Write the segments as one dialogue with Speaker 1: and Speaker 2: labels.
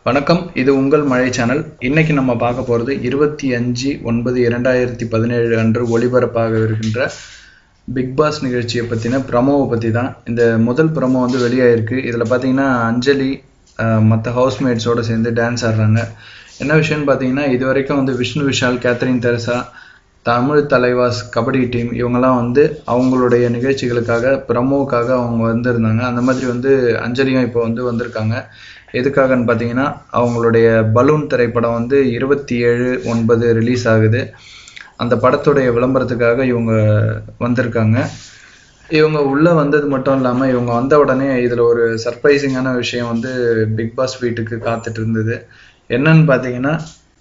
Speaker 1: வணக்கம் இது உங்கள் மழை சேனல் இன்னைக்கு நம்ம பார்க்க போகிறது இருபத்தி அஞ்சு ஒன்பது இரண்டாயிரத்தி பதினேழு அன்று ஒளிபரப்பாக இருக்கின்ற பிக் பாஸ் நிகழ்ச்சியை பற்றின ப்ரமோவை பற்றி தான் இந்த முதல் ப்ரமோ வந்து வெளியாயிருக்கு இதில் பார்த்தீங்கன்னா அஞ்சலி மற்ற ஹவுஸ்மேட்ஸோடு சேர்ந்து டான்ஸ் ஆடுறாங்க என்ன விஷயம்னு பார்த்தீங்கன்னா இது வரைக்கும் வந்து விஷ்ணு விஷால் கேத்ரின் தெரசா தமிழ் தலைவாஸ் கபடி டீம் இவங்கெல்லாம் வந்து அவங்களுடைய நிகழ்ச்சிகளுக்காக ப்ரமோவுக்காக அவங்க வந்திருந்தாங்க அந்த மாதிரி வந்து அஞ்சலியும் இப்போ வந்து வந்திருக்காங்க எதுக்காகன்னு பார்த்தீங்கன்னா அவங்களுடைய பலூன் திரைப்படம் வந்து இருபத்தி ஏழு ஒன்பது ரிலீஸ் ஆகுது அந்த படத்துடைய விளம்பரத்துக்காக இவங்க வந்திருக்காங்க இவங்க உள்ளே வந்தது மட்டும் இல்லாமல் இவங்க வந்த உடனே இதில் ஒரு சர்ப்ரைசிங்கான விஷயம் வந்து பிக் பாஸ் வீட்டுக்கு காத்துட்டு இருந்தது என்னன்னு பார்த்தீங்கன்னா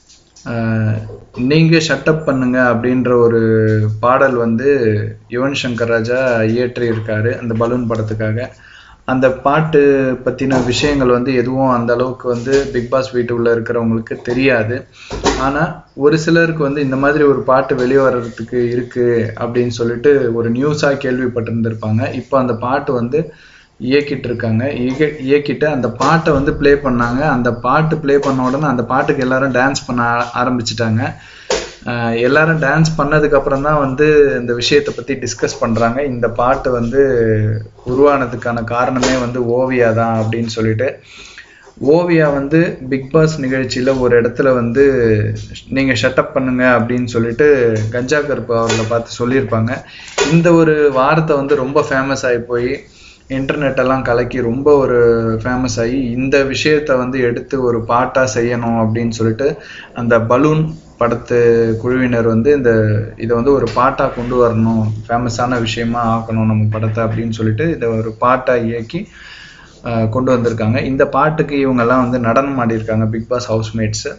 Speaker 1: நீங்கள் ஷட்டப் பண்ணுங்க அப்படின்ற ஒரு பாடல் வந்து யுவன் சங்கர் ராஜா இயற்றி இருக்காரு அந்த பலூன் படத்துக்காக அந்த பாட்டு பற்றின விஷயங்கள் வந்து எதுவும் அந்த அளவுக்கு வந்து பிக் பாஸ் வீட்டுக்குள்ளே இருக்கிறவங்களுக்கு தெரியாது ஆனால் ஒரு சிலருக்கு வந்து இந்த மாதிரி ஒரு பாட்டு வெளியே வர்றதுக்கு இருக்குது அப்படின்னு சொல்லிட்டு ஒரு நியூஸாக கேள்விப்பட்டிருந்திருப்பாங்க இப்போ அந்த பாட்டு வந்து இயக்கிட்டு இருக்காங்க இயக்க இயக்கிட்டு அந்த பாட்டை வந்து ப்ளே பண்ணாங்க அந்த பாட்டு ப்ளே பண்ண உடனே அந்த பாட்டுக்கு எல்லாரும் டான்ஸ் பண்ண ஆரம்பிச்சிட்டாங்க எல்லாரும் டான்ஸ் பண்ணதுக்கு அப்புறம் தான் வந்து இந்த விஷயத்தை பற்றி டிஸ்கஸ் பண்ணுறாங்க இந்த பாட்டு வந்து உருவானதுக்கான காரணமே வந்து ஓவியா தான் அப்படின்னு சொல்லிட்டு ஓவியா வந்து பிக் பாஸ் நிகழ்ச்சியில் ஒரு இடத்துல வந்து நீங்கள் ஷட்டப் பண்ணுங்க அப்படின்னு சொல்லிட்டு கஞ்சா கருப்பு அவர்களை பார்த்து சொல்லியிருப்பாங்க இந்த ஒரு வார்த்தை வந்து ரொம்ப ஃபேமஸ் ஆகி போய் இன்டர்நெட் எல்லாம் கலக்கி ரொம்ப ஒரு ஃபேமஸ் ஆகி இந்த விஷயத்த வந்து எடுத்து ஒரு பாட்டாக செய்யணும் அப்படின்னு சொல்லிட்டு அந்த பலூன் படத்து குழுவினர் வந்து இந்த இதை வந்து ஒரு பாட்டாக கொண்டு வரணும் ஃபேமஸான விஷயமா ஆக்கணும் நம்ம படத்தை அப்படின்னு சொல்லிட்டு இதை ஒரு பாட்டாக இயக்கி கொண்டு வந்திருக்காங்க இந்த பாட்டுக்கு இவங்கெல்லாம் வந்து நடனம் ஆடியிருக்காங்க பிக் பாஸ் ஹவுஸ்மேட்ஸு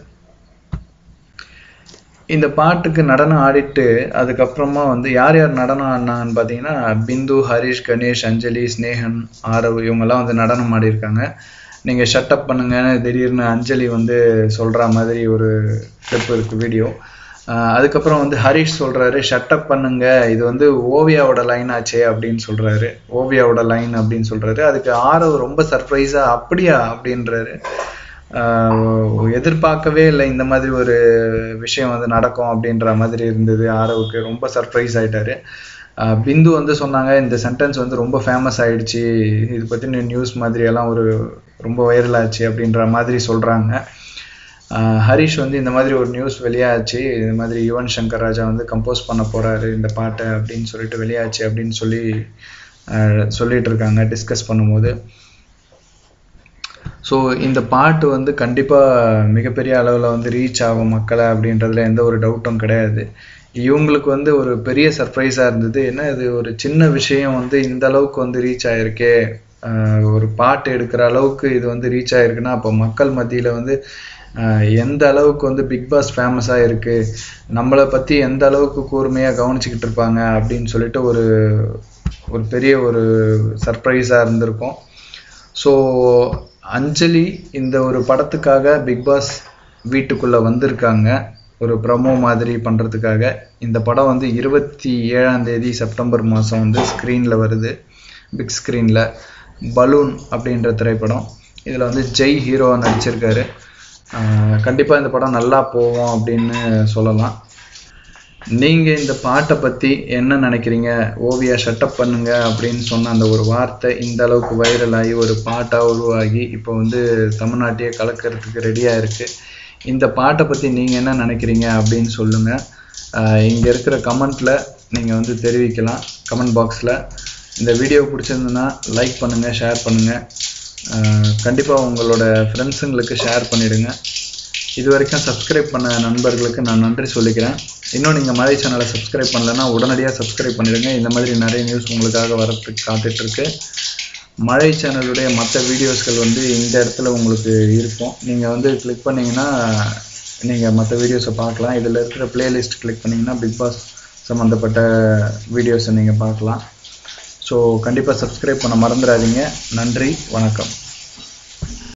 Speaker 1: இந்த பாட்டுக்கு நடனம் ஆடிட்டு அதுக்கப்புறமா வந்து யார் யார் நடனம் ஆடினான்னு பார்த்தீங்கன்னா பிந்து ஹரிஷ் கணேஷ் அஞ்சலி ஸ்னேகன் ஆரவ் இவங்கெல்லாம் வந்து நடனம் ஆடியிருக்காங்க நீங்கள் ஷட்டப் பண்ணுங்கன்னு திடீர்னு அஞ்சலி வந்து சொல்கிற மாதிரி ஒரு கிளிப் இருக்குது வீடியோ அதுக்கப்புறம் வந்து ஹரிஷ் சொல்கிறாரு ஷட்டப் பண்ணுங்க இது வந்து ஓவியாவோட லைன் ஆச்சே அப்படின்னு சொல்கிறாரு ஓவியாவோட லைன் அப்படின்னு சொல்கிறாரு அதுக்கு ஆரவ் ரொம்ப சர்ப்ரைஸாக அப்படியா அப்படின்றாரு எதிர்பார்க்கவே இல்லை இந்த மாதிரி ஒரு விஷயம் வந்து நடக்கும் அப்படின்ற மாதிரி இருந்தது ஆரவுக்கு ரொம்ப சர்ப்ரைஸ் ஆயிட்டாரு பிந்து வந்து சொன்னாங்க இந்த சென்டென்ஸ் வந்து ரொம்ப ஃபேமஸ் ஆயிடுச்சு இது பற்றின நியூஸ் மாதிரி எல்லாம் ஒரு ரொம்ப வைரல் ஆச்சு அப்படின்ற மாதிரி சொல்கிறாங்க ஹரிஷ் வந்து இந்த மாதிரி ஒரு நியூஸ் வெளியாச்சு இந்த மாதிரி யுவன் சங்கர் ராஜா வந்து கம்போஸ் பண்ண போகிறாரு இந்த பாட்டை அப்படின்னு சொல்லிட்டு வெளியாச்சு அப்படின்னு சொல்லி சொல்லிட்டு இருக்காங்க டிஸ்கஸ் பண்ணும்போது ஸோ இந்த பாட்டு வந்து கண்டிப்பாக மிகப்பெரிய அளவில் வந்து ரீச் ஆகும் மக்களை அப்படின்றதுல எந்த ஒரு டவுட்டும் கிடையாது இவங்களுக்கு வந்து ஒரு பெரிய சர்ப்ரைஸாக இருந்தது என்ன இது ஒரு சின்ன விஷயம் வந்து இந்த அளவுக்கு வந்து ரீச் ஆகிருக்கே ஒரு பாட்டு எடுக்கிற அளவுக்கு இது வந்து ரீச் ஆகிருக்குன்னா அப்போ மக்கள் மத்தியில் வந்து எந்த அளவுக்கு வந்து பிக் பாஸ் ஃபேமஸாக இருக்குது நம்மளை பற்றி எந்த அளவுக்கு கூர்மையாக கவனிச்சுக்கிட்டு இருப்பாங்க அப்படின்னு சொல்லிட்டு ஒரு ஒரு பெரிய ஒரு சர்ப்ரைஸாக இருந்திருக்கும் ஸோ அஞ்சலி இந்த ஒரு படத்துக்காக பிக் பாஸ் வீட்டுக்குள்ளே வந்திருக்காங்க ஒரு ப்ரமோ மாதிரி பண்ணுறதுக்காக இந்த படம் வந்து இருபத்தி ஏழாம் தேதி செப்டம்பர் மாதம் வந்து ஸ்க்ரீனில் வருது பிக் ஸ்க்ரீனில் பலூன் அப்படின்ற திரைப்படம் இதில் வந்து ஜெய் ஹீரோவாக நடிச்சிருக்காரு கண்டிப்பாக இந்த படம் நல்லா போவோம் அப்படின்னு சொல்லலாம் நீங்கள் இந்த பாட்டை பற்றி என்ன நினைக்கிறீங்க ஓவியா ஷட்டப் பண்ணுங்க அப்படின்னு சொன்ன அந்த ஒரு வார்த்தை இந்த அளவுக்கு வைரல் ஆகி ஒரு பாட்டாக உருவாகி இப்போ வந்து தமிழ்நாட்டையே கலக்கிறதுக்கு ரெடியாக இருக்குது இந்த பாட்டை பற்றி நீங்கள் என்ன நினைக்கிறீங்க அப்படின்னு சொல்லுங்கள் இங்கே இருக்கிற கமெண்ட்டில் நீங்கள் வந்து தெரிவிக்கலாம் கமெண்ட் பாக்ஸில் இந்த வீடியோ பிடிச்சிருந்துன்னா லைக் பண்ணுங்கள் ஷேர் பண்ணுங்கள் கண்டிப்பாக உங்களோட ஃப்ரெண்ட்ஸுங்களுக்கு ஷேர் பண்ணிவிடுங்க இது வரைக்கும் சப்ஸ்கிரைப் பண்ண நண்பர்களுக்கு நான் நன்றி சொல்லிக்கிறேன் இன்னும் நீங்கள் மழை சேனலை சப்ஸ்கிரைப் பண்ணலைன்னா உடனடியாக சப்ஸ்கிரைப் பண்ணிடுங்க இந்த மாதிரி நிறைய நியூஸ் உங்களுக்காக வரத்துக்கு காத்துட்ருக்கு மழை சேனலுடைய மற்ற வீடியோஸ்கள் வந்து இந்த இடத்துல உங்களுக்கு இருக்கும் நீங்கள் வந்து கிளிக் பண்ணிங்கன்னா நீங்கள் மற்ற வீடியோஸை பார்க்கலாம் இதில் இருக்கிற பிளேலிஸ்ட் கிளிக் பண்ணிங்கன்னா பிக் பாஸ் சம்மந்தப்பட்ட வீடியோஸை நீங்கள் பார்க்கலாம் ஸோ கண்டிப்பாக சப்ஸ்கிரைப் பண்ண மறந்துடாதீங்க நன்றி வணக்கம்